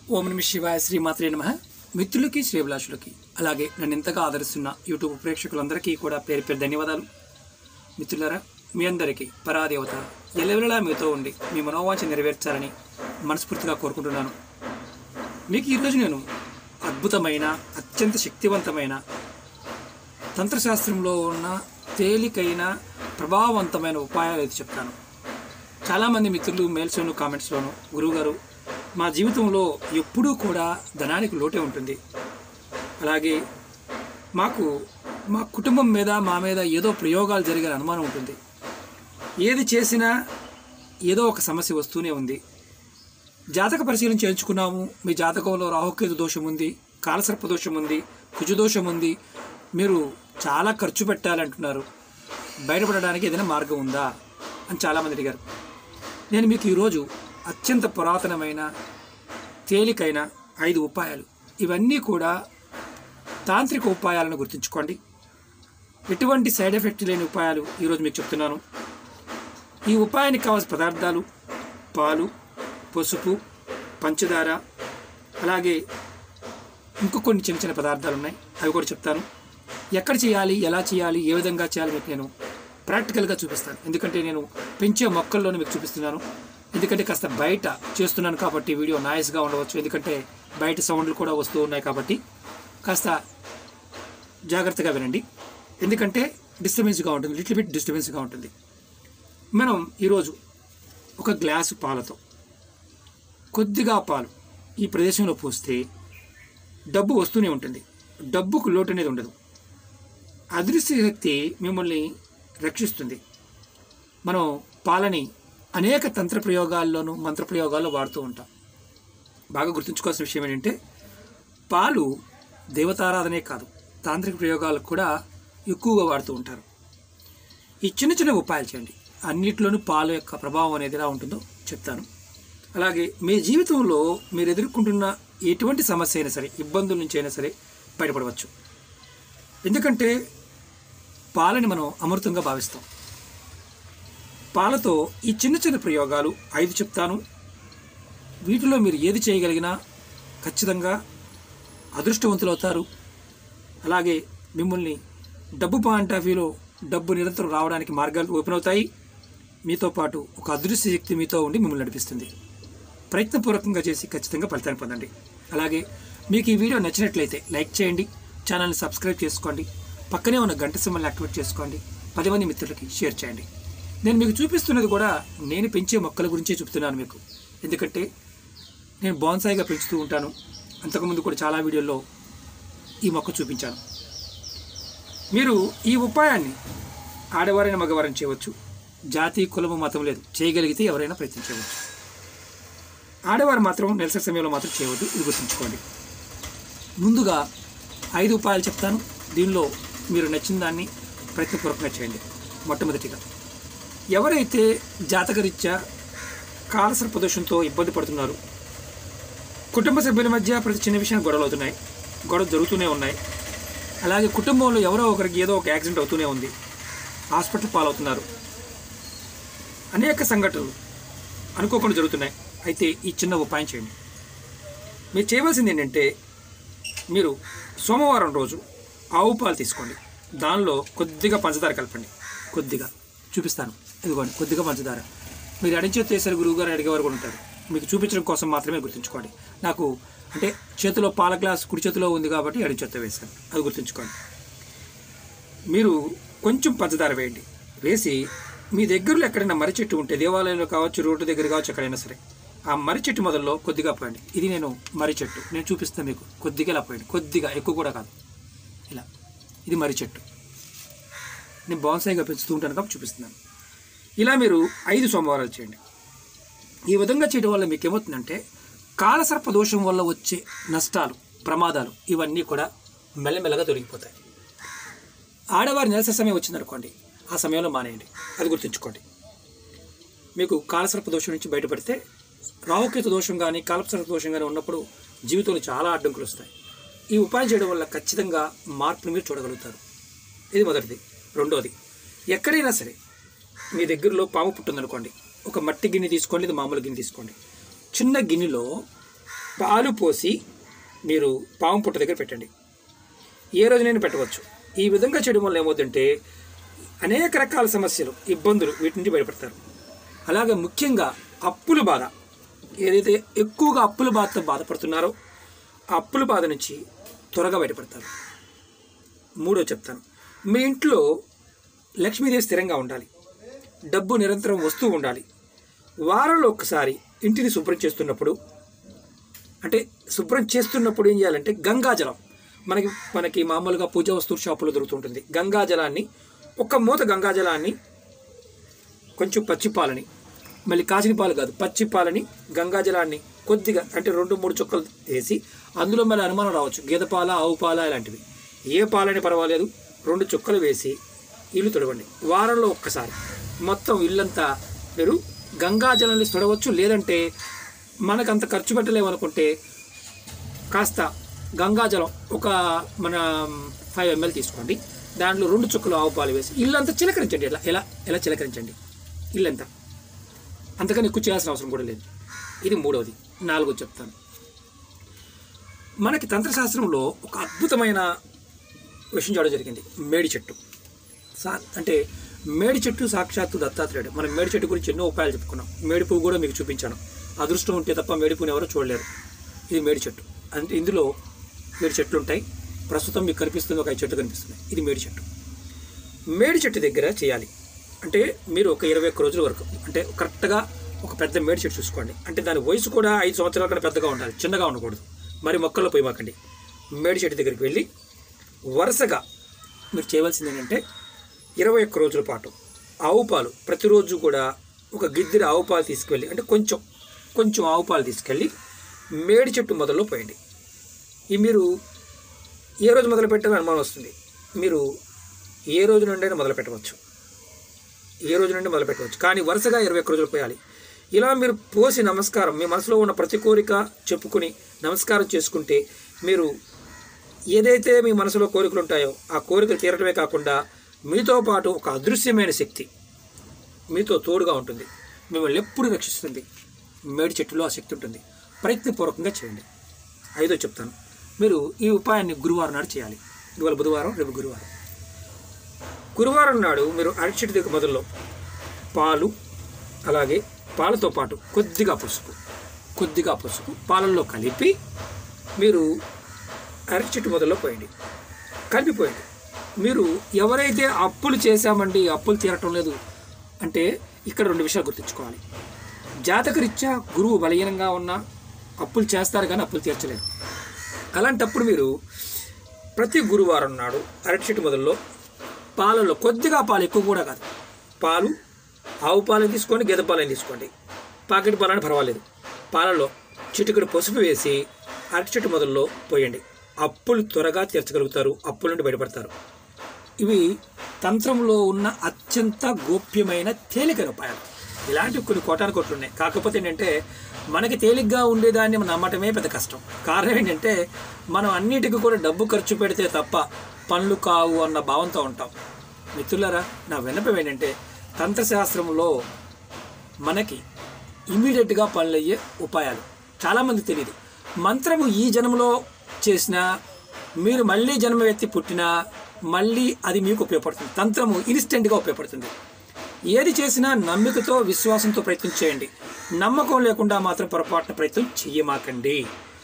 ఓం నమ శివాయ శ్రీమాత్రే నమ మిత్రులకి శ్రీభిలాషులకి అలాగే నన్ను ఎంతగా ఆదరిస్తున్న యూట్యూబ్ ప్రేక్షకులందరికీ కూడా పేరు పేరు ధన్యవాదాలు మిత్రులారా మీ అందరికీ పరాదేవత ఎల్లవెల్లలా మీతో ఉండి మీ మనోవాంఛ నెరవేర్చాలని మనస్ఫూర్తిగా కోరుకుంటున్నాను మీకు ఈరోజు నేను అద్భుతమైన అత్యంత శక్తివంతమైన తంత్రశాస్త్రంలో ఉన్న తేలికైన ప్రభావవంతమైన ఉపాయాలు అయితే చెప్తాను చాలామంది మిత్రులు మెయిల్స్లోను కామెంట్స్లోను గురువుగారు మా జీవితంలో ఎప్పుడూ కూడా ధనానికి లోటే ఉంటుంది అలాగే మాకు మా కుటుంబం మీద మా మీద ఏదో ప్రయోగాలు జరిగే అనుమానం ఉంటుంది ఏది చేసినా ఏదో ఒక సమస్య వస్తూనే ఉంది జాతక పరిశీలన చేయించుకున్నాము మీ జాతకంలో రాహుకేతు దోషం ఉంది కాలసర్ప దోషం ఉంది కుజదోషం ఉంది మీరు చాలా ఖర్చు పెట్టాలంటున్నారు బయటపడడానికి ఏదైనా మార్గం ఉందా అని చాలామంది అడిగారు నేను మీకు ఈరోజు అత్యంత పురాతనమైన తేలికైన ఐదు ఉపాయాలు ఇవన్నీ కూడా తాంత్రిక ఉపాయాలను గుర్తుంచుకోండి ఎటువంటి సైడ్ ఎఫెక్ట్ లేని ఉపాయాలు ఈరోజు మీకు చెప్తున్నాను ఈ ఉపాయానికి కావాల్సిన పదార్థాలు పాలు పసుపు పంచదార అలాగే ఇంకో కొన్ని చిన్న చిన్న పదార్థాలు ఉన్నాయి అవి కూడా చెప్తాను ఎక్కడ చేయాలి ఎలా చేయాలి ఏ విధంగా చేయాలి మీకు నేను ప్రాక్టికల్గా చూపిస్తాను ఎందుకంటే నేను పెంచే మొక్కల్లోనే మీకు చూపిస్తున్నాను ఎందుకంటే కాస్త బయట చేస్తున్నాను కాబట్టి వీడియో నాయిస్గా ఉండవచ్చు ఎందుకంటే బయట సౌండ్లు కూడా వస్తూ ఉన్నాయి కాబట్టి కాస్త జాగ్రత్తగా వినండి ఎందుకంటే డిస్టర్బెన్స్గా ఉంటుంది లిటిల్ బిట్ డిస్టర్బెన్స్గా ఉంటుంది మనం ఈరోజు ఒక గ్లాసు పాలతో కొద్దిగా పాలు ఈ ప్రదేశంలో పోస్తే డబ్బు వస్తూనే ఉంటుంది డబ్బుకు లోటు అనేది ఉండదు అదృశ్య శక్తి మిమ్మల్ని రక్షిస్తుంది మనం పాలని అనేక తంత్ర ప్రయోగాల్లోనూ మంత్ర ప్రయోగాల్లో వాడుతూ ఉంటాం బాగా గుర్తుంచుకోవాల్సిన విషయం ఏంటంటే పాలు దేవతారాధనే కాదు తాంత్రిక ప్రయోగాలకు కూడా ఎక్కువగా వాడుతూ ఉంటారు ఈ చిన్న చిన్న ఉపాయాలు చేయండి అన్నిట్లోనూ పాలు యొక్క ప్రభావం అనేది ఎలా ఉంటుందో చెప్తాను అలాగే మీ జీవితంలో మీరు ఎదుర్కొంటున్న ఎటువంటి సమస్య అయినా సరే ఇబ్బందుల నుంచి అయినా సరే బయటపడవచ్చు ఎందుకంటే పాలని మనం అమృతంగా భావిస్తాం పాలతో ఈ చిన్న చిన్న ప్రయోగాలు ఐదు చెప్తాను వీటిలో మీరు ఏది చేయగలిగినా ఖచ్చితంగా అదృష్టవంతులవుతారు అలాగే మిమ్మల్ని డబ్బు పాయింట్ ఆఫ్ వ్యూలో డబ్బు నిరంతరం రావడానికి మార్గాలు ఓపెన్ అవుతాయి మీతో పాటు ఒక అదృశ్య శక్తి మీతో ఉండి మిమ్మల్ని నడిపిస్తుంది ప్రయత్నపూర్వకంగా చేసి ఖచ్చితంగా ఫలితాన్ని పొందండి అలాగే మీకు ఈ వీడియో నచ్చినట్లయితే లైక్ చేయండి ఛానల్ని సబ్స్క్రైబ్ చేసుకోండి పక్కనే ఉన్న గంట సింబల్ని యాక్టివేట్ చేసుకోండి పది మంది మిత్రులకి షేర్ చేయండి నేను మీకు చూపిస్తున్నది కూడా నేను పెంచే మొక్కల గురించే చెప్తున్నాను మీకు ఎందుకంటే నేను బాన్సాయిగా పెంచుతూ ఉంటాను అంతకుముందు కూడా చాలా వీడియోల్లో ఈ మొక్క చూపించాను మీరు ఈ ఉపాయాన్ని ఆడవారైన మగవారైనా చేయవచ్చు జాతి కులము మతం లేదు చేయగలిగితే ఎవరైనా ప్రయత్నించవచ్చు ఆడవారు మాత్రం నెలసరి సమయంలో మాత్రం చేయవద్దు ఇది గుర్తుంచుకోండి ముందుగా ఐదు ఉపాయాలు చెప్తాను దీనిలో మీరు నచ్చిన దాన్ని ప్రయత్నపూర్వకంగా చేయండి మొట్టమొదటిగా ఎవరైతే జాతకరీత్యా కాలసర్ప దోషంతో ఇబ్బంది పడుతున్నారు కుటుంబ సభ్యుల మధ్య ప్రతి చిన్న విషయం గొడవలు అవుతున్నాయి గొడవ జరుగుతూనే ఉన్నాయి అలాగే కుటుంబంలో ఎవరో ఒకరికి ఏదో ఒక యాక్సిడెంట్ అవుతూనే ఉంది హాస్పిటల్ పాలవుతున్నారు అనేక సంఘటనలు అనుకోకుండా జరుగుతున్నాయి అయితే ఈ చిన్న ఉపాయం చేయండి మీరు చేయవలసింది ఏంటంటే మీరు సోమవారం రోజు ఆవు పాలు తీసుకోండి దానిలో కొద్దిగా పంచదార కలపండి కొద్దిగా చూపిస్తాను ఇదిగోండి కొద్దిగా పంచదార మీరు అడిచేది చేశారు గురువు గారు అడిగేవారు కూడా ఉంటారు మీకు చూపించడం కోసం మాత్రమే గుర్తుంచుకోండి నాకు అంటే చేతిలో పాల గ్లాస్ కుడి చేతిలో ఉంది కాబట్టి అడి చేత వేశాను అది గుర్తుంచుకోండి మీరు కొంచెం పంచదార వేయండి వేసి మీ దగ్గరలో ఎక్కడైనా మర్రి చెట్టు ఉంటే దేవాలయంలో కావచ్చు రోడ్డు దగ్గర కావచ్చు ఎక్కడైనా సరే ఆ మర్రి చెట్టు మొదల్లో కొద్దిగా పోయండి ఇది నేను మర్రి చెట్టు నేను చూపిస్తాను మీకు కొద్దిగా ఇలా పోయండి కొద్దిగా ఎక్కువ కూడా కాదు ఇలా ఇది మర్రి చెట్టు నేను బాన్సాయిగా పెంచుతూ ఉంటాను కాబట్టి చూపిస్తున్నాను ఇలా మీరు ఐదు సోమవారాలు చేయండి ఈ విధంగా చేయడం వల్ల మీకు ఏమవుతుందంటే కాలసర్ప దోషం వల్ల వచ్చే నష్టాలు ప్రమాదాలు ఇవన్నీ కూడా మెల్లమెల్లగా దొరికిపోతాయి ఆడవారి నెలసరి సమయం వచ్చిందనుకోండి ఆ సమయంలో మానేయండి అది గుర్తుంచుకోండి మీకు కాలసర్ప దోషం నుంచి బయటపడితే రాహుకేతు దోషం కానీ కాలసర్ప దోషం కానీ ఉన్నప్పుడు జీవితంలో చాలా అడ్డంకులు వస్తాయి ఈ ఉపాయం చేయడం వల్ల ఖచ్చితంగా మార్పులు మీరు చూడగలుగుతారు ఇది మొదటిది రెండోది ఎక్కడైనా సరే మీ దగ్గరలో పాము పుట్టిందనుకోండి ఒక మట్టి గిన్నె తీసుకోండి ఇది మామూలు గిన్నె తీసుకోండి చిన్న గిన్నెలో పాలు పోసి మీరు పాము పుట్ట దగ్గర పెట్టండి ఏ రోజునైనా పెట్టవచ్చు ఈ విధంగా చేయడం వల్ల ఏమవుతుందంటే అనేక రకాల సమస్యలు ఇబ్బందులు వీటి నుంచి బయటపడతారు అలాగే ముఖ్యంగా అప్పుల బాధ ఏదైతే ఎక్కువగా అప్పుల బాధతో బాధపడుతున్నారో ఆ అప్పుల బాధ నుంచి త్వరగా బయటపడతారు మూడో చెప్తాను మీ ఇంట్లో లక్ష్మీదేవి స్థిరంగా ఉండాలి డబ్బు నిరంతరం వస్తూ ఉండాలి వారంలో ఒక్కసారి ఇంటిని శుభ్రం చేస్తున్నప్పుడు అంటే శుభ్రం చేస్తున్నప్పుడు ఏం చేయాలంటే గంగాజలం మనకి మనకి మామూలుగా పూజా వస్తువు షాపులో దొరుకుతుంటుంది గంగాజలాన్ని ఒక మూత గంగాజలాన్ని కొంచెం పచ్చిపాలని మళ్ళీ కాచిన పాలు కాదు పచ్చి పాలని గంగాజలాన్ని కొద్దిగా అంటే రెండు మూడు చుక్కలు వేసి అందులో మళ్ళీ అనుమానం రావచ్చు గేదె పాల ఆవు పాల ఇలాంటివి ఏ పాలని పర్వాలేదు రెండు చుక్కలు వేసి ఇల్లు తొడవండి వారంలో ఒక్కసారి మొత్తం ఇల్లంతా మీరు గంగాజలాన్ని తొడవచ్చు లేదంటే మనకు అంత ఖర్చు పెట్టలేమనుకుంటే కాస్త గంగాజలం ఒక మన ఫైవ్ ఎంఎల్ తీసుకోండి దాంట్లో రెండు చుక్కలు ఆవు పాలు వేసి ఇల్లంతా చిలకరించండి ఇలా ఎలా ఎలా చిలకరించండి ఇల్లంతా అంతకని ఎక్కువ చేయాల్సిన అవసరం కూడా లేదు ఇది మూడవది నాలుగోది చెప్తాను మనకి తంత్రశాస్త్రంలో ఒక అద్భుతమైన విషయం చూడడం జరిగింది మేడి చెట్టు సా అంటే మేడి చెట్టు సాక్షాత్తు దత్తాత్రేయుడు మనం మేడి చెట్టు గురించి ఎన్నో ఉపాయాలు చెప్పుకున్నాం మేడి పువ్వు కూడా మీకు చూపించాను అదృష్టం ఉంటే తప్ప మేడి పువ్వుని ఎవరో చూడలేరు ఇది మేడి చెట్టు అంటే ఇందులో ఏడు చెట్లు ఉంటాయి ప్రస్తుతం మీకు కనిపిస్తుంది ఒక ఐదు చెట్లు కనిపిస్తున్నాయి ఇది మేడి చెట్టు మేడి చెట్టు దగ్గర చేయాలి అంటే మీరు ఒక ఇరవై ఒక్క రోజుల వరకు అంటే కరెక్ట్గా ఒక పెద్ద మేడి చెట్టు చూసుకోండి అంటే దాని వయసు కూడా ఐదు సంవత్సరాల కన్నా పెద్దగా ఉండాలి చిన్నగా ఉండకూడదు మరి మొక్కల్లో పోయి మాకండి మేడి చెట్టు దగ్గరికి వెళ్ళి వరుసగా మీరు చేయవలసింది ఏంటంటే ఇరవై ఒక్క రోజుల పాటు ఆవు పాలు ప్రతిరోజు కూడా ఒక గిద్దెర ఆవు పాలు తీసుకెళ్ళి అంటే కొంచెం కొంచెం ఆవు పాలు తీసుకెళ్ళి మేడి చెట్టు మొదల్లో పోయండి ఈ మీరు ఏ రోజు మొదలు పెట్టాలని అనుమానం వస్తుంది మీరు ఏ రోజు నుండైనా మొదలు పెట్టవచ్చు ఏ రోజు నుండి మొదలు పెట్టవచ్చు కానీ వరుసగా ఇరవై ఒక్క రోజులు పోయాలి ఇలా మీరు పోసి నమస్కారం మీ మనసులో ఉన్న ప్రతి కోరిక చెప్పుకుని నమస్కారం చేసుకుంటే మీరు ఏదైతే మీ మనసులో కోరికలు ఉంటాయో ఆ కోరికలు తీరటమే కాకుండా మీతో పాటు ఒక అదృశ్యమైన శక్తి మీతో తోడుగా ఉంటుంది మిమ్మల్ని ఎప్పుడు రక్షిస్తుంది మేడి చెట్టులో ఆ శక్తి ఉంటుంది ప్రయత్నపూర్వకంగా చేయండి ఐదో చెప్తాను మీరు ఈ ఉపాయాన్ని గురువారం నాడు చేయాలి ఇవాళ బుధవారం రేపు గురువారం గురువారం నాడు మీరు అరటి చెట్టు దగ్గర మొదల్లో పాలు అలాగే పాలతో పాటు కొద్దిగా పసుపు కొద్దిగా పసుపు పాలల్లో కలిపి మీరు అరటి చెట్టు మొదల్లో పోయండి కలిపిపోయండి మీరు ఎవరైతే అప్పులు చేశామండి అప్పులు తీరటం లేదు అంటే ఇక్కడ రెండు విషయాలు గుర్తుంచుకోవాలి జాతకరీత్యా గురువు బలహీనంగా ఉన్నా అప్పులు చేస్తారు కానీ అప్పులు తీర్చలేరు అలాంటప్పుడు మీరు ప్రతి గురువారం నాడు అరటి చెట్టు మొదల్లో పాలలో కొద్దిగా పాలు ఎక్కువ కూడా కాదు పాలు ఆవు పాలను తీసుకోండి గేదె పాలను తీసుకోండి పాకెట్ పాలని పర్వాలేదు పాలలో చిటికెడు పసుపు వేసి అరటి చెట్టు మొదల్లో పోయండి అప్పులు త్వరగా తీర్చగలుగుతారు అప్పుల నుండి బయటపడతారు ఇవి తంత్రంలో ఉన్న అత్యంత గోప్యమైన తేలికైన ఉపాయాలు ఇలాంటివి కొన్ని కోటాను కోట్లు ఉన్నాయి కాకపోతే ఏంటంటే మనకి తేలిగ్గా ఉండేదాన్ని నమ్మటమే పెద్ద కష్టం కారణం ఏంటంటే మనం అన్నిటికీ కూడా డబ్బు ఖర్చు పెడితే తప్ప పనులు కావు అన్న భావంతో ఉంటాం మిత్రులారా నా విన్నపం ఏంటంటే తంత్రశాస్త్రంలో మనకి ఇమీడియట్గా పనులయ్యే ఉపాయాలు చాలామంది తెలియదు మంత్రము ఈ జన్మలో చేసినా మీరు మళ్ళీ జన్మ ఎత్తి పుట్టినా మళ్ళీ అది మీకు ఉపయోగపడుతుంది తంత్రము ఇన్స్టెంట్గా ఉపయోగపడుతుంది ఏది చేసినా నమ్మికతో విశ్వాసంతో ప్రయత్నం చేయండి నమ్మకం లేకుండా మాత్రం పొరపాటున ప్రయత్నం చెయ్యమాకండి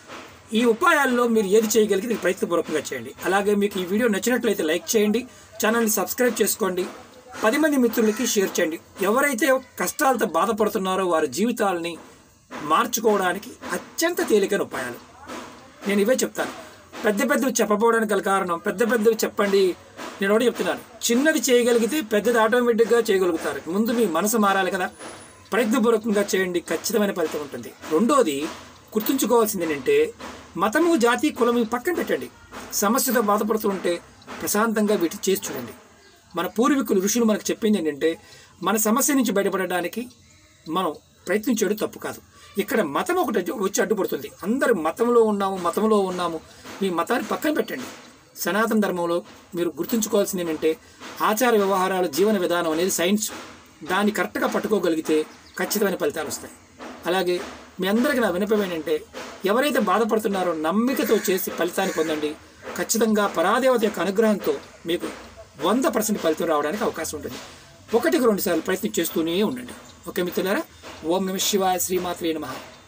ఈ ఉపాయాల్లో మీరు ఏది చేయగలిగితే ప్రయత్నపూర్వకంగా చేయండి అలాగే మీకు ఈ వీడియో నచ్చినట్లయితే లైక్ చేయండి ఛానల్ని సబ్స్క్రైబ్ చేసుకోండి పది మంది మిత్రులకి షేర్ చేయండి ఎవరైతే కష్టాలతో బాధపడుతున్నారో వారి జీవితాలని మార్చుకోవడానికి అత్యంత తేలికైన ఉపాయాలు నేను ఇవే చెప్తాను పెద్ద పెద్దవి చెప్పబోవడానికి గల కారణం పెద్ద పెద్దవి చెప్పండి నేను ఒకటి చెప్తున్నాను చిన్నది చేయగలిగితే పెద్దది ఆటోమేటిక్గా చేయగలుగుతారు ముందు మీ మనసు మారాలి కదా ప్రయత్నపూర్వకంగా చేయండి ఖచ్చితమైన ఫలితం ఉంటుంది రెండోది గుర్తుంచుకోవాల్సింది ఏంటంటే మతము జాతి కులము పక్కన పెట్టండి సమస్యతో బాధపడుతుంటే ప్రశాంతంగా వీటి చేసి చూడండి మన పూర్వీకులు ఋషులు మనకు చెప్పింది ఏంటంటే మన సమస్య నుంచి బయటపడడానికి మనం ప్రయత్నించడం తప్పు కాదు ఇక్కడ మతం ఒకటి అడ్డు- వచ్చి అడ్డుపడుతుంది అందరు మతంలో ఉన్నాము మతంలో ఉన్నాము మీ మతాన్ని పక్కన పెట్టండి సనాతన ధర్మంలో మీరు గుర్తుంచుకోవాల్సింది ఏంటంటే ఆచార వ్యవహారాలు జీవన విధానం అనేది సైన్స్ దాన్ని కరెక్ట్గా పట్టుకోగలిగితే ఖచ్చితమైన ఫలితాలు వస్తాయి అలాగే మీ అందరికీ నా వినపం ఏంటంటే ఎవరైతే బాధపడుతున్నారో నమ్మికతో చేసి ఫలితాన్ని పొందండి ఖచ్చితంగా పరాదేవత యొక్క అనుగ్రహంతో మీకు వంద పర్సెంట్ ఫలితం రావడానికి అవకాశం ఉంటుంది ఒకటికి రెండు సార్లు ప్రయత్నం చేస్తూనే ఉండండి ఓకే మిత్రులారా ఓం నమ శివాయ శ్రీమాత్రే నమః